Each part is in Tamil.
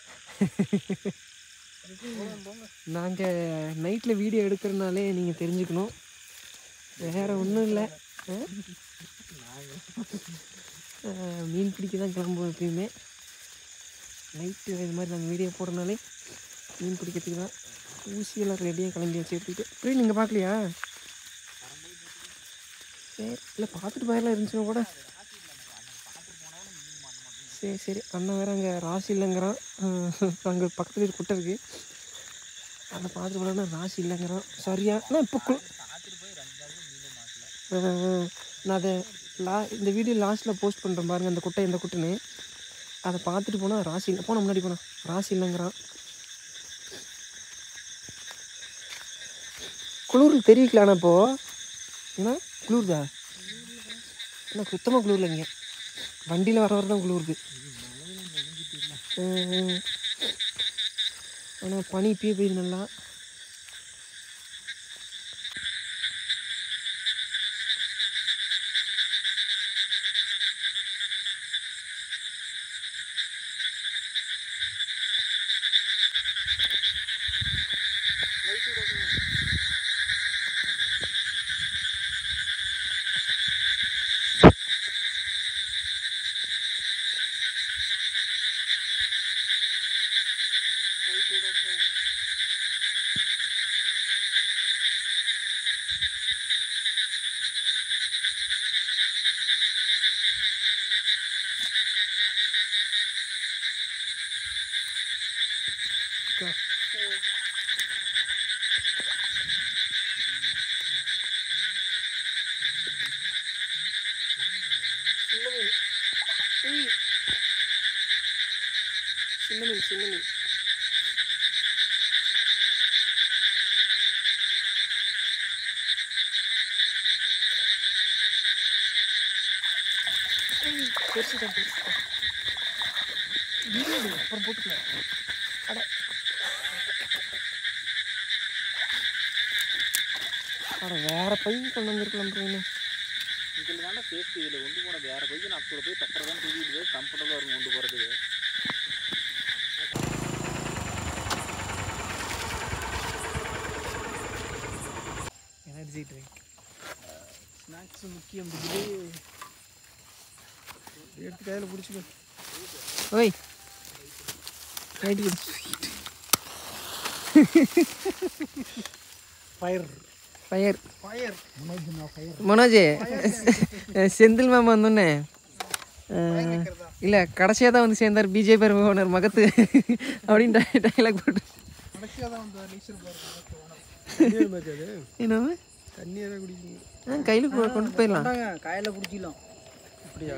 நாங்கள் நைட்டில் வீடியோ எடுக்கிறனாலே நீங்கள் தெரிஞ்சுக்கணும் வேறு ஒன்றும் இல்லை மீன் பிடிக்க தான் கிளம்புவோம் எப்பயுமே நைட்டு இது மாதிரி நாங்கள் வீடியோ போடுறனாலே மீன் பிடிக்கிறதுக்கு தான் ஊசியெல்லாம் ரெடியாக கிளம்பி வச்சு எடுத்துக்கிட்டு அப்படியே நீங்கள் பார்க்கலையா சரி இல்லை பார்த்துட்டு போயிடலாம் இருந்துச்சுன்னா கூட சரி சரி அண்ணன் வேறு அங்கே ராசி இல்லைங்கிறான் அங்கே பக்கத்துல ஒரு குட்டை இருக்குது அதை பார்த்துட்டு போனா ராசி இல்லைங்கிறான் சரியா நான் இப்போ கு- ஆ, ஆ. நான் அதை லா இந்த வீடியோ லாஸ்ட்டில் போஸ்ட் பண்ணுறேன் பாருங்க அந்த குட்டை இந்த குட்டைன்னு அதை பார்த்துட்டு போனால் ராசி இல்லை போன முன்னாடி போனா ராசி இல்லைங்கிறான் குளிர் தெரிவிக்கலாண்ணா இப்போ ஏன்னா குளிர்தா ஏன்னா சுத்தமாக குளிர்ல இங்கே வண்டியில் வர வர தான் குளிருது ஆனால் பனி இப்பயே பெய்யுது நல்லா சின்ன மீன் ஏய். சின்ன மீன் சின்ன மீன் ஏய், பெருசுதான் பெருசுதான் வீடியோ எடு, அப்புறம் போட்டுக்கலாம் அட அட வேற பையன் கொண்டு வந்திருக்கலாம் ப்ரோன்னு இதில் தானே சேஃப்டி இதில் கொண்டு போன வேறு பைக்கு நான் கூட போய் டக்கரை தான் தூக்கிட்டு போய் கம்ஃபர்டபுளாக இருக்கும் கொண்டு போகிறதுக்கு எனர்ஜி ட்ரிங்க் ஸ்நாக்ஸ் முக்கியம் இது எடுத்து கையில் பிடிச்சிக்கோ ஓய் ரைட்டு கொடு fire fire fire Manoj fire Manoj Senthil ma'am வந்தோன்னே இல்லை கடைசியாக தான் வந்து சேர்ந்தார் பிஜேபி ஓனர் மகத்து அப்படின்னு டைலாக் போட்டு கடைசியாக தான் வந்து நீச்சல் போகிறது என்ன தண்ணியவே குடிக்கணும் ஆ கையில் கொண்டு போயிடலாம் காயில் குடிச்சிடலாம் அப்படியா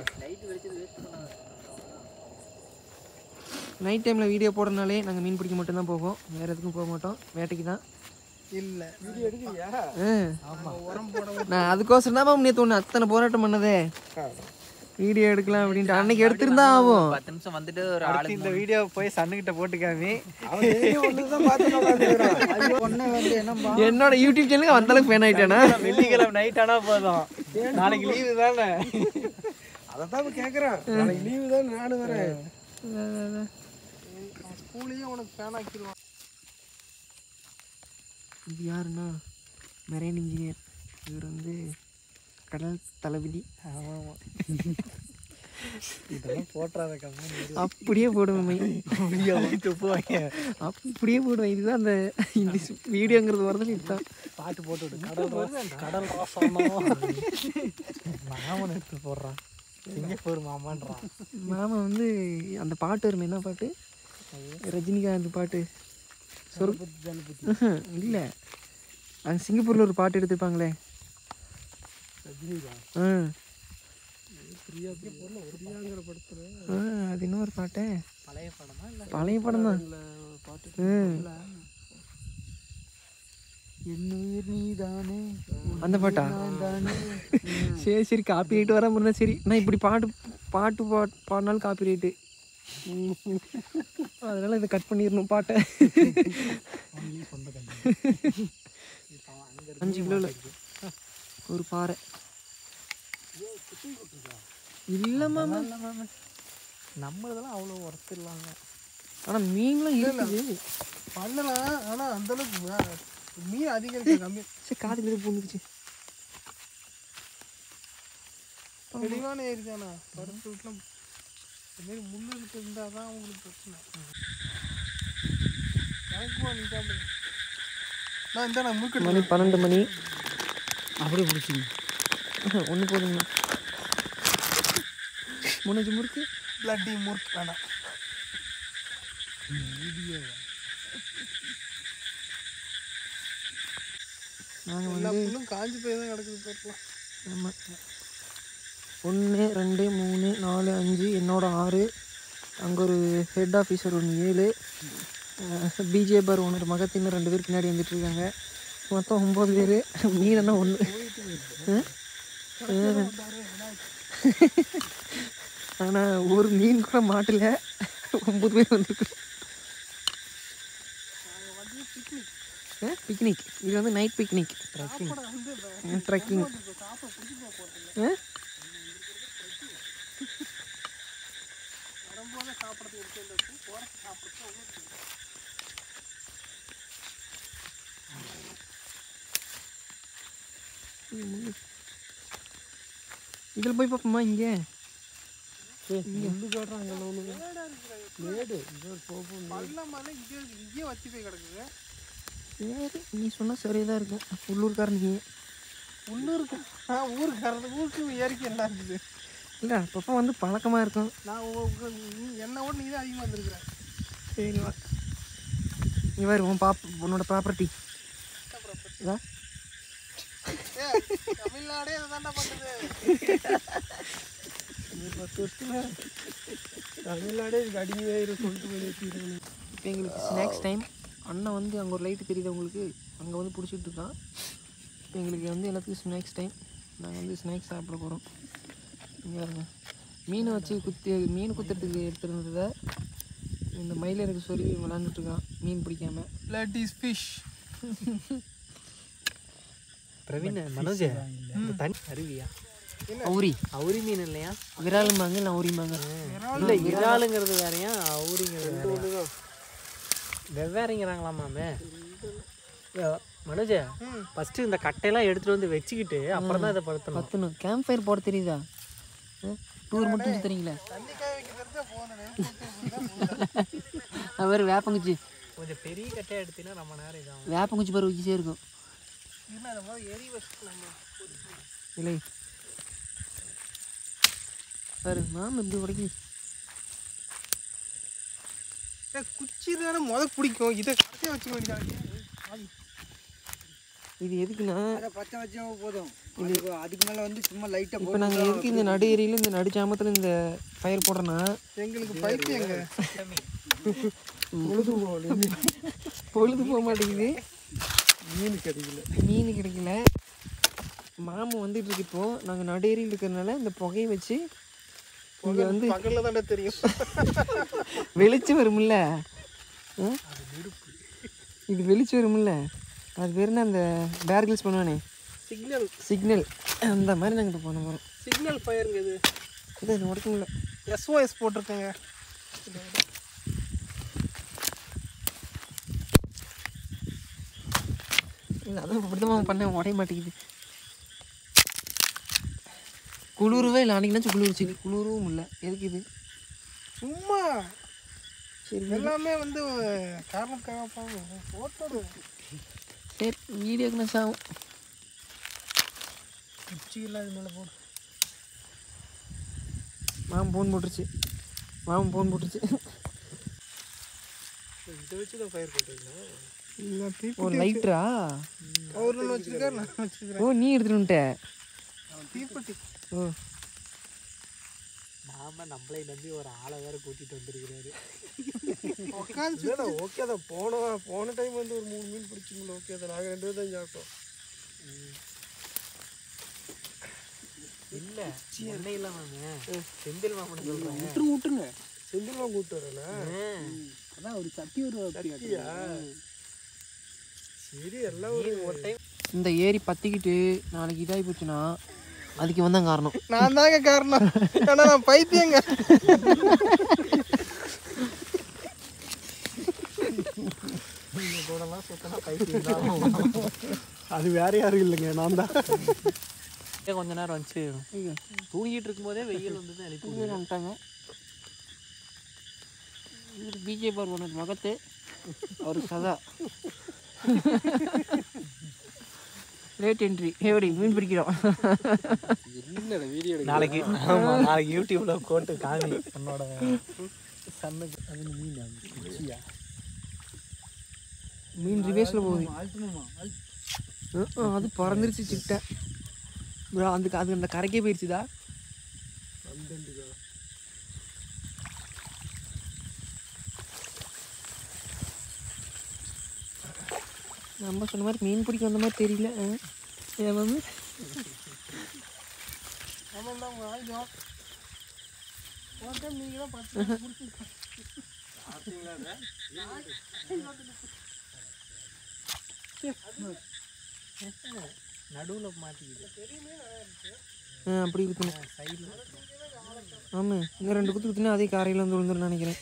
நைட் டைமில் வீடியோ போடுறதுனாலே நாங்கள் மீன் பிடிக்க மட்டும்தான் போவோம் வேறு எதுக்கும் போக மாட்டோம் வேட்டைக்கு தான் இல்லை வீடியோ எடுக்கலையா ஆ உரம் போட நான் அதுக்கோசரம் தான் மேம் நேற்று ஒன்று அத்தனை போராட்டம் பண்ணதே வீடியோ எடுக்கலாம் அப்படின்ட்டு அன்னைக்கு எடுத்திருந்தா ஆகும் பத்து நிமிஷம் வந்துட்டு ஒரு ஆளு இந்த வீடியோ போய் சன்னுக்கிட்ட போட்டுக்காமி ஒன்று வந்து என்னம்பா என்னோட யூடியூப் சேனலுக்கு அந்த அளவுக்கு ஃபேன் ஆயிட்டானா வெள்ளிக்கிழமை நைட் ஆனா போதும் நாளைக்கு லீவு தானே அதை தான் இப்போ கேட்குறேன் நாளைக்கு லீவு தான் நானும் வரேன் ஸ்கூலையும் உனக்கு ஃபேன் ஆக்கிடுவான் இது யாருன்னா மெரைன் இன்ஜினியர் இவர் வந்து கடல் தளபதி இதெல்லாம் போட்டுறாத கம்மி அப்படியே போடுவேன் மை. துப்புவாங்க அப்படியே போடுவேன் இதுதான் அந்த இந்த வீடியோங்கிறது வரதுல இதுதான் பாட்டு போட்டு விடு கடல் ரா- கடல் ராசாமா மாமன் எடுத்து போடுறான் சிங்கப்பூர் மாமான்றான் மாமா வந்து அந்த பாட்டு வருமே என்ன பாட்டு ரஜினிகாந்த் பாட்டு சொல் இல்லை அங்கே சிங்கப்பூரில் ஒரு பாட்டு எடுத்துப்பாங்களே ஆ பிரியா பிரியாங்கிற படத்துல ஆ அது இன்னொரு பாட்டே பழைய படமா இல்லை பழைய படம் தான் பாட்டு என்னுயிர் நீதானே அந்த பாட்டா சரி சரி காப்பி ரைட்டு வராமல் இருந்தால் சரி நான் இப்படி பாட்டு பாட்டு பா பாடினாலும் காப்பி ரைட்டு அதனால இதை கட் பண்ணிடணும் பாட்டை அஞ்சு கிலோவில் ஒரு பாறை இல்லை மாமா நம்ம இதெல்லாம் அவ்வளோ ஒர்த்து இல்லாங்க ஆனால் மீன்லாம் இருக்குது பண்ணலாம் ஆனா அந்த அளவுக்கு வே- மீன் அதிகம் இருக்கு கம்மி சரி காதுல எது பூந்துக்குச்சு தெளிவான ஏரி தானா பருப்பு வீட்டில் இந்த மாதிரி முள்ளு இருக்கு இருந்தால் தான் உங்களுக்கு பிரச்சனை கணக்குவா நீ சாப்பிடு நான் இந்த நான் முறுக்கு மணி பன்னெண்டு மணி அப்படியே பிடிச்சிங்க ஒன்று போதுங்கண்ணா முன்னூற்றி முறுக்கு பிளட்டி முறுக்கு வேணாம் நாங்கள் எல்லா வந்து புல்லும் காஞ்சி போய் தான் கிடக்குது பருப்புலாம் ஆமாம் ஒன்று ரெண்டு மூணு நாலு அஞ்சு என்னோட ஆறு அங்கே ஒரு ஹெட் ஆஃபீஸர் ஒன்று ஏழு பிஜே பார் ஒன்று மகத்தின்னு ரெண்டு பேர் பின்னாடி வந்துட்டு இருக்காங்க மொத்தம் ஒம்பது பேர் மீனா ஒன்று ஆனால் ஒரு மீன் கூட மாட்டல ஒம்பது பேர் வந்துருக்கு பிக்னிக் இது வந்து நைட் பிக்னிக் ட்ரெக்கிங் ட்ரெக்கிங் வரும்போது சாப்பிட்றது எடுத்து வந்து போகிறப்ப சாப்பிட்றது உங்களுக்கு இதில் போய் பார்ப்போமா இங்கே முள்ளு காட்டுறாங்க மேடு இது ஒரு சோப்பு பள்ளமான இங்கே இங்கேயே வச்சு போய் கிடக்குது சரி நீ சொன்னால் சரியாக தான் இருக்கும் உள்ளூர்காரன் நீ உள்ளூருக்கு ஆ ஊருக்காரது ஊருக்கு இயற்கை எல்லாம் இருக்குது இல்லை அப்பப்போ வந்து பழக்கமாக இருக்கும் நான் உ- உ- நீ- என்னை விட நீ தான் அதிகமாக வந்திருக்கிறேன் சரி வா நீ வேறு உன் பாப் உன்னோட ப்ராப்பர்ட்டி இதா ஏ தமிழ்நாடே இதை தாண்டா பண்ணுது பத்து வருஷத்துல தமிழ்நாடே இதுக்கு அடிமையாயிரும் சொல்லிட்டு போய் நிறுத்திடுவேன் இப்போ எங்களுக்கு ஸ்நாக்ஸ் டைம் அண்ணன் வந்து அங்கே ஒரு லைட்டு தெரியுது உங்களுக்கு அங்கே வந்து பிடிச்சிட்டு இருக்கான் இப்போ எங்களுக்கு வந்து எல்லாத்துக்கும் ஸ்நாக்ஸ் டைம் நாங்கள் வந்து ஸ்நாக்ஸ் சாப்பிட போகிறோம் இங்கே பாருங்க மீனை வச்சு குத்தி மீன் குத்துறதுக்கு எடுத்துருந்ததை இந்த மயில எனக்கு சொல்லி விளாண்டுட்டு இருக்கான் மீன் பிடிக்காம blood is fish Praveen Manoj இந்த தண்ணி அருவியா அவுரி அவுரி மீன் இல்லையா விராலும்பாங்க இல்லை அவுரிம்பாங்க இல்லை இறாலுங்கிறது வேறையா அவுரிங்கிறது வேறையா வெவ்வேறுங்கிறாங்களாமாமே மனோஜ் ஃபஸ்ட்டு இந்த கட்டையெல்லாம் எடுத்துகிட்டு வந்து வச்சுக்கிட்டு அப்புறம் தான் இதை படுத்தணும் பத்தணும் கேம்ப் ஃபயர் போட தெரியுதா டூர் மட்டும் தெரியுங்களே தண்ணி காய வைக்கிறதுக்கு போனேன் அவர் வேப்பங்குச்சி கொஞ்சம் பெரிய கட்டையாக எடுத்தீங்கன்னா ரொம்ப நேரம் இதாகும் வேப்பங்குச்சி பாரு வச்சுட்டே இருக்கும் இல்லை அந்த மாதிரி எரி வச்சுட்டு நம்ம இல்லை பாரு மாம் இப்படி உடைக்கி ஏய், குச்சி தானே முத பிடிக்கும் இதை கடைசியாக வச்சுக்க வேண்டியது இது எதுக்குன்னா அதை பச்சை வச்சா போதும் அதுக்கு அதுக்கு மேலே வந்து சும்மா லைட்டாக இப்போ நாங்கள் எதுக்கு இந்த நடு ஏரியில் இந்த நடு ஜாமத்தில் இந்த ஃபயர் போடுறோன்னா எங்களுக்கு பைத்தியங்க பொழுது போக மாட்டேங்குது மீன் கிடைக்கல மீன் கிடைக்கல மாமு வந்துட்டு இருக்கு இப்போ நாங்கள் நடு ஏரியில் இருக்கிறதுனால இந்த புகையை வச்சு இங்கே வந்து பகலில் தானே தெரியும் வெளிச்சம் வரும்ல ஆ? இது வெளிச்சம் வரும்ல அது பேர் என்ன அந்த பேர்கில்ஸ் பண்ணுவானே சிக்னல் சிக்னல் அந்த மாதிரி நாங்கள் இப்போ பண்ண போகிறோம் சிக்னல் ஃபயருங்க இது இது இது உடைக்க முடியல எஸ்ஓஎஸ் போட்டிருக்கேங்க இல்லை அதான் இப்படி தான் பண்ண உடைய மாட்டேங்குது குளிரவே இல்லை அன்றைக்கி குளிர்ச்சி குளிரவும் இல்லை எதுக்கு இது சும்மா சரி எல்லாமே வந்து காரணத்துக்காக போட்டோடு சரி வீடியோக்கு நான் சாகும் குச்சி எல்லாம் இது மேலே போட்டு மாமன் ஃபோன் போட்டுருச்சு மாமன் ஃபோன் போட்டுருச்சு இதை வச்சு தான் ஃபயர் போட்டுருக்கேன் ஓ லைட்ரா அவர் ஒன்று வச்சுருக்காரு நான் வச்சுருக்கிறேன் ஓ நீ எடுத்துட்டு வந்துட்ட தீப்பெட்டி ஓ நாம நம்மளை நம்பி ஒரு ஆளை வேற கூட்டிட்டு வந்திருக்கிறாரு உட்காந்து ஓகே தான் போன போன டைம் வந்து ஒரு மூணு மீன் பிடிச்சிங்களா ஓகே தான் நாங்கள் ரெண்டு பேரும் தான் சாப்பிட்டோம் இல்ல சென்னை இல்ல மாமே செந்தில் மாமன் சொல்றேன் விட்டுரு விட்டுருங்க செந்தில்மா கூப்பிட்டு வரல அதான் ஒரு சட்டி ஒரு சத்தியா சரி எல்லாம் ஒரு ஒரு டைம் இந்த ஏரி பற்றிக்கிட்டு நாளைக்கு இதாகி போச்சுன்னா அதுக்கு இவன் தான் காரணம் நான் தாங்க காரணம் ஏன்னா நான் பைத்தியங்க நீங்கள் கூடலாம் சுத்தனா பைத்தியம் தான் அது வேற யாரும் இல்லைங்க நான் தான் கொஞ்ச நேரம் வந்துச்சு தூங்கிட்டு இருக்கும்போதே வெயில் வந்து தான் எழுப்பி பேர் வந்துட்டாங்க இவர் பிஜேபி ஒன்று மகத்து அவர் சதா லேட் என்ட்ரி எப்படி மீன் பிடிக்கிறோம் என்னடா வீடியோ நாளைக்கு ஆமா நாளைக்கு யூடியூப்ல போட்டு காமி உன்னோட சன்னுக்கு அது மீன் குச்சியா மீன் ரிவேஸில் போகுது அழுத்தணுமா அஹ், அஹ், அது பறந்துருச்சு சிட்டை bro, அதுக்கு அது அந்த கரைக்கே போயிடுச்சுதா நம்ம சொன்ன மாதிரி மீன் பிடிக்க வந்த மாதிரி தெரியல அஹ். ஏன் மாமி நடுவுல மாட்டிக்கிது ஆ அப்படி குத்தணும் ஆமாம் இன்னும் ரெண்டு குத்து குத்துனா அதே காரையில் வந்து விழுந்துரும் நினைக்கிறேன்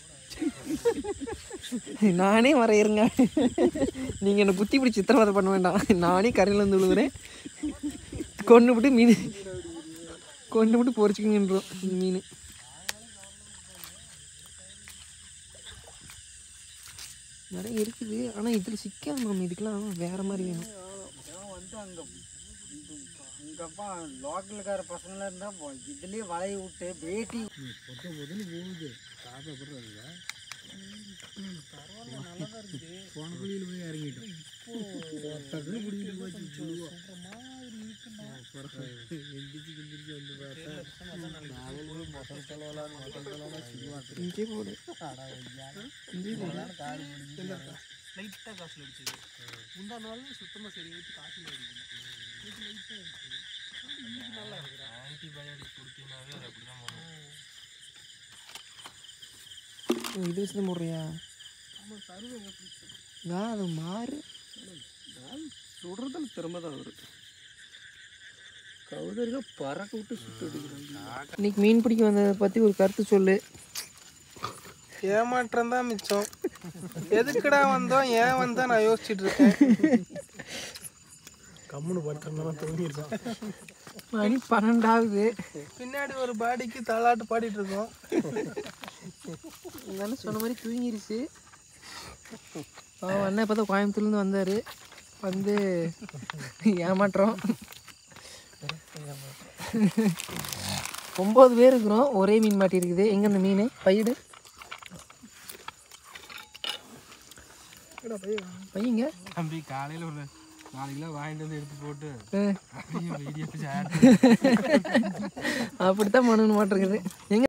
நானே வரையிருங்க நீங்கள் என்னை குத்தி பிடிச்சி சித்திரவதை பண்ண வேண்டாம் நானே கரையில் வந்து விழுகுறேன் கொண்டு விட்டு மீன் கொண்டு விட்டு பொறிச்சிக்கிங்கன்றோம் இந்த மீன் நிறைய இருக்குது ஆனால் இதில் சிக்காது மாமி இதுக்கெல்லாம் வேறு மாதிரி வேணும் இதெல்லாம் வந்து அங்கே அங்கப்பா லோக்கலுக்கார பசங்களாம் இருந்தால் இதுலேயே வலைய விட்டு வேட்டி இங்கே போடு லைட்டாக காசில் அடிச்சது முந்தா நாள் சுத்தமாக சரி வச்சு காசில் அடிக்கணும் இது லைட்டாக இன்னைக்கு நல்லா இருக்கிறேன் ஆன்டிபயோட்டிக் கொடுத்தீங்கன்னாவே அது அப்படி தான் ஓ, இது வச்சு தான் போடுறியா ஆமாம் சருவங்க நான் அது மாறு சுடுறதுல திறமை தான் வரும் கவுதரிగా பறக்க விட்டு சுட்டு அடிக்கிறாங்க இன்னைக்கு மீன் பிடிக்க வந்ததை பற்றி ஒரு கருத்து சொல்லு ஏமாற்றம் தான் மிச்சம் எதுக்குடா வந்தோம் ஏன் வந்தா நான் யோசிச்சுட்டு இருக்கேன் கம்முனு படுத்தா தூங்கிருக்கான் மணி பன்னெண்டாவது பின்னாடி ஒரு பாடிக்கு தலாட்டு பாடிட்டு இருக்கோம் இருந்தாலும் சொன்ன மாதிரி தூங்கிருச்சு அவன் அண்ணன் இப்போ தான் கோயம்புத்தூர்லேருந்து வந்தார் வந்து ஏமாற்றோம் ஒம்பது பேர் இருக்கிறோம் ஒரே மீன் மாட்டியிருக்குது எங்கே அந்த மீன் பையடு பையங்க தம்பி காலையில் ஒரு நாலு கிலோ வாங்கிட்டு வந்து எடுத்து போட்டு ஆ, அப்படியே வீடியோ அப்படித்தான் பண்ணணும் மாட்டிருக்குது எங்க